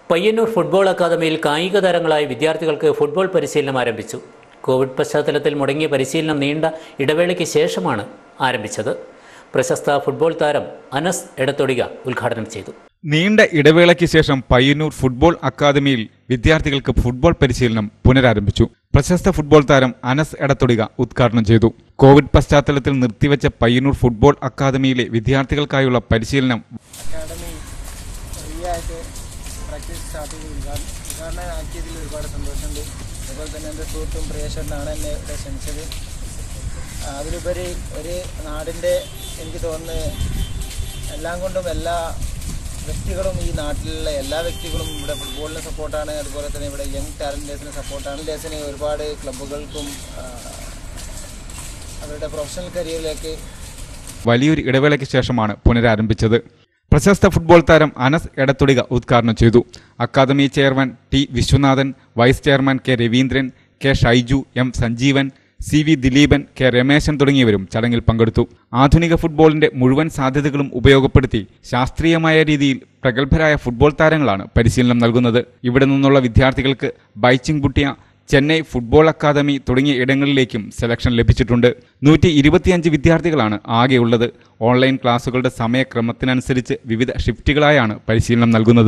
Payyanur football അക്കാദമിയിൽ കായിക താരങ്ങളായ വിദ്യാർത്ഥികൾക്ക് ഫുട്ബോൾ പരിശീലനം ആരംഭിച്ചു കോവിഡ് പശ്ചാത്തലത്തിൽ മുടങ്ങിയ പരിശീലനം നീണ്ട ഇടവേളയ്ക്ക് ശേഷമാണ് ആരംഭിച്ചത് പ്രശസ്ത ഫുട്ബോൾ താരം അനസ് എടത്തൊടിക ഉദ്ഘാടനം ചെയ്തു നീണ്ട ഇടവേളയ്ക്ക് ശേഷം പയ്യന്നൂർ ഫുട്ബോൾ അക്കാദമിയിൽ വിദ്യാർത്ഥികൾക്ക് ഫുട്ബോൾ പരിശീലനം പുനരാരംഭിച്ചു പ്രശസ്ത ഫുട്ബോൾ താരം അനസ് എടത്തൊടിക ഉദ്ഘാടനം ചെയ്തു കോവിഡ് പശ്ചാത്തലത്തിൽ നിർത്തിവെച്ച പയ്യന്നൂർ ഫുട്ബോൾ അക്കാദമിയിലെ വിദ്യാർത്ഥികൾക്കായുള്ള പരിശീലനം അക്കാഡമി ഫ്രീ ആയിട്ട് പ്രാക്ടീസ് സ്റ്റാർട്ട് ചെയ്ത് ഉദ്ഘാടനം ഉദ്ഘാടനം ആക്കിയതിൽ ഒരുപാട് സന്തോഷമുണ്ട് അതുപോലെ തന്നെ എൻ്റെ സുഹൃത്തും പ്രിയശനാണ് എന്നെ ഇവിടെ ക്ഷണിച്ചത് ആ, അതിലുപരി ഒരു നാടിൻ്റെ എനിക്ക് തോന്നുന്നത് എല്ലാം കൊണ്ടും എല്ലാ വ്യക്തികളും ഈ നാട്ടിലുള്ള എല്ലാ വ്യക്തികളും ഇവിടെ ഫുട്ബോളിന് സപ്പോർട്ടാണ് അതുപോലെ തന്നെ ഇവിടെ യങ് ടാലൻറ്റേഴ്സിന് സപ്പോർട്ടാണ് ടാലൻറ്റേഴ്സിന് ഒരുപാട് ക്ലബ്ബുകൾക്കും ആ, അവരുടെ പ്രൊഫഷണൽ കരിയറിലേക്ക് വലിയൊരു ഇടവേളയ്ക്ക് ശേഷമാണ് പുനരാരംഭിച്ചത് പ്രശസ്ത ഫുട്ബോൾ താരം അനസ് എടത്തൊടിക ഉദ്ഘാടനം ചെയ്തു academy chairman T Viswanathan vice chairman K Raveendran K Shaiju M Sanjeevan C V Dileepan K Rameshan തുടങ്ങിയവരും ചടങ്ങിൽ പങ്കെടുത്തു ആധുനിക ഫുട്ബോളിന്റെ മുഴുവൻ സാധ്യതകളും ഉപയോഗപ്പെടുത്തി ശാസ്ത്രീയമായ രീതിയിൽ പ്രഗത്ഭരായ ഫുട്ബോൾ താരങ്ങളാണ് പരിശീലനം നൽകുന്നത് ഇവിടെ നിന്നുള്ള വിദ്യാർത്ഥികൾക്ക് ബൈച്ചിങ് ബുട്ടിയ ചെന്നൈ ഫുട്ബോൾ അക്കാദമി തുടങ്ങിയ ഇടങ്ങളിലേക്കും സെലക്ഷൻ ലഭിച്ചിട്ടുണ്ട് നൂറ്റി ഇരുപത്തിയഞ്ച് വിദ്യാർത്ഥികളാണ് ആകെയുള്ളത് ഓൺലൈൻ ക്ലാസുകളുടെ സമയക്രമത്തിനനുസരിച്ച് വിവിധ ഷിഫ്റ്റുകളായാണ് പരിശീലനം നൽകുന്നത്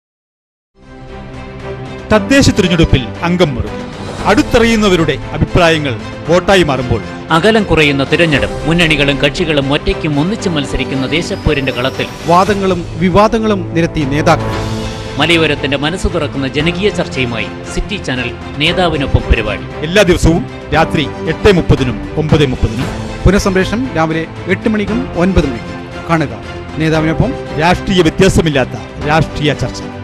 തദ്ദേശ തിരഞ്ഞെടുപ്പിൽ അംഗം മുറുകി അടുത്തറിയുന്നവരുടെ അഭിപ്രായങ്ങൾ വോട്ടായി മാറുമ്പോൾ അകലം കുറയുന്ന തിരഞ്ഞെടുപ്പ് മുന്നണികളും കക്ഷികളും ഒറ്റയ്ക്കും ഒന്നിച്ചു മത്സരിക്കുന്ന ദേശപ്പോരിന്റെ കളത്തിൽ വാദങ്ങളും വിവാദങ്ങളും നിരത്തി നേതാക്കൾ മലയോരത്തിന്റെ മനസ്സ് തുറക്കുന്ന ജനകീയ ചർച്ചയുമായി സിറ്റി ചാനൽ നേതാവിനൊപ്പം പരിപാടി എല്ലാ ദിവസവും രാത്രി എട്ട് മുപ്പതിനും ഒമ്പത് മുപ്പതിനും പുനഃസംപ്രേഷണം രാവിലെ എട്ട് മണിക്കും ഒൻപത് മണിക്കും കാണുക നേതാവിനൊപ്പം രാഷ്ട്രീയ വ്യത്യാസമില്ലാത്ത രാഷ്ട്രീയ ചർച്ച